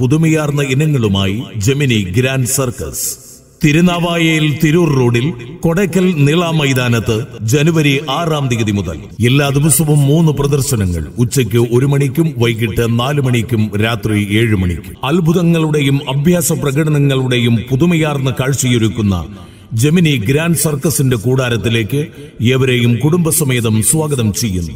പുതുമയാർന്ന ഇനങ്ങളുമായി Gemini grand circus തിരുനാവായയിൽ തിരൂർ റോഡിൽ കൊടയ്ക്കൽ നീള മൈതാനത്ത് ജനുവരി ആറാം തീയതി മുതൽ എല്ലാ ദിവസവും മൂന്ന് പ്രദർശനങ്ങൾ ഉച്ചയ്ക്ക് ഒരു മണിക്കും വൈകിട്ട് നാല് മണിക്കും രാത്രി ഏഴ് മണിക്കും അത്ഭുതങ്ങളുടെയും അഭ്യാസ പ്രകടനങ്ങളുടെയും പുതുമയാർന്ന കാഴ്ചയൊരുക്കുന്ന ജെമിനി ഗ്രാൻഡ് സർക്കസിന്റെ കൂടാരത്തിലേക്ക് ഏവരെയും കുടുംബസമേതം സ്വാഗതം ചെയ്യുന്നു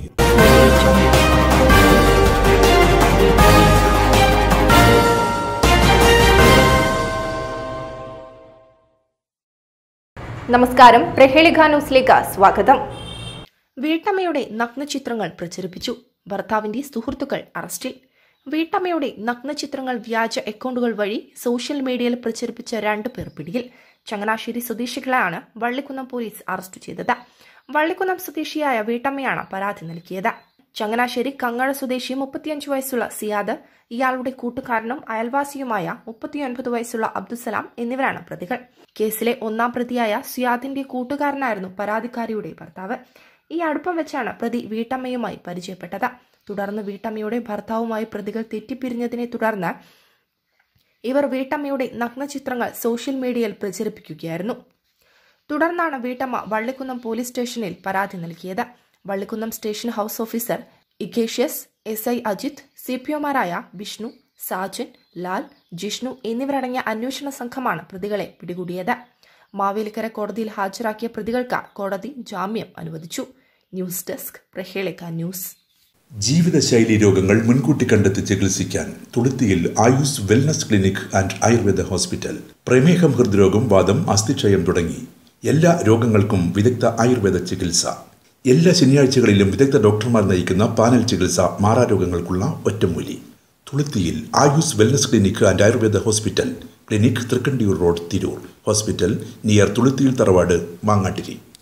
നമസ്കാരം പ്രഹേളിക ന്യൂസിലേക്ക് സ്വാഗതം വീട്ടമ്മയുടെ നഗ്നചിത്രങ്ങൾ പ്രചരിപ്പിച്ചു ഭർത്താവിന്റെ സുഹൃത്തുക്കൾ അറസ്റ്റിൽ വീട്ടമ്മയുടെ നഗ്നചിത്രങ്ങൾ വ്യാജ അക്കൗണ്ടുകൾ വഴി സോഷ്യൽ മീഡിയയിൽ പ്രചരിപ്പിച്ച രണ്ടു പേർ പിടിയിൽ ചങ്ങനാശ്ശേരി സ്വദേശികളെയാണ് വള്ളിക്കുന്നം പോലീസ് അറസ്റ്റ് ചെയ്തത് വള്ളിക്കുന്നം സ്വദേശിയായ വീട്ടമ്മയാണ് പരാതി നൽകിയത് ചങ്ങനാശ്ശേരി കങ്ങഴ സ്വദേശി മുപ്പത്തിയഞ്ച് വയസ്സുള്ള സിയാദ് ഇയാളുടെ കൂട്ടുകാരനും അയൽവാസിയുമായ മുപ്പത്തിയൊൻപത് വയസ്സുള്ള അബ്ദുസലാം എന്നിവരാണ് പ്രതികൾ കേസിലെ ഒന്നാം പ്രതിയായ സിയാദിന്റെ കൂട്ടുകാരനായിരുന്നു പരാതിക്കാരിയുടെ ഭർത്താവ് ഈ അടുപ്പം വെച്ചാണ് പ്രതി വീട്ടമ്മയുമായി പരിചയപ്പെട്ടത് തുടർന്ന് വീട്ടമ്മയുടെ ഭർത്താവുമായി പ്രതികൾ തെറ്റിപ്പിരിഞ്ഞതിനെ തുടർന്ന് ഇവർ വീട്ടമ്മയുടെ നഗ്നചിത്രങ്ങൾ സോഷ്യൽ മീഡിയയിൽ പ്രചരിപ്പിക്കുകയായിരുന്നു തുടർന്നാണ് വീട്ടമ്മ വള്ളിക്കുന്നം പോലീസ് സ്റ്റേഷനിൽ പരാതി നൽകിയത് വള്ളിക്കുന്നം സ്റ്റേഷൻ ഹൌസ് ഓഫീസർ ഇക്കേഷ്യസ് S I Ajith C P ഒമാരായ വിഷ്ണു സാജൻ ലാൽ ജിഷ്ണു എന്നിവരടങ്ങിയ അന്വേഷണ സംഘമാണ് പ്രതികളെ പിടികൂടിയത് മാവേലിക്കര കോടതിയിൽ ഹാജരാക്കിയ പ്രതികൾക്ക് കോടതി ജാമ്യം അനുവദിച്ചു ന്യൂസ് ഡെസ്ക് പ്രഹേളിക ന്യൂസ് ജീവിതശൈലി രോഗങ്ങൾ മുൻകൂട്ടി കണ്ടെത്തി ചികിത്സിക്കാൻ തുളുത്തിയിൽ Ayus wellness clinic and Ayurveda hospital പ്രമേഹം ഹൃദ്രോഗം വാദം അസ്ഥിക്ഷയം തുടങ്ങി എല്ലാ രോഗങ്ങൾക്കും വിദഗ്ധ ആയുർവേദ ചികിത്സ എല്ലാ ശനിയാഴ്ചകളിലും വിദഗ്ധ ഡോക്ടർമാർ നയിക്കുന്ന പാനൽ ചികിത്സ മാറാരോഗങ്ങൾക്കുള്ള ഒറ്റമൂലി തുളുത്തിയിൽ Ayus wellness clinic and Ayurveda hospital clinic Thrikkandiyur road Tirur hospital near തുളുത്തിയിൽ തറവാട് മാങ്ങാട്ടിരി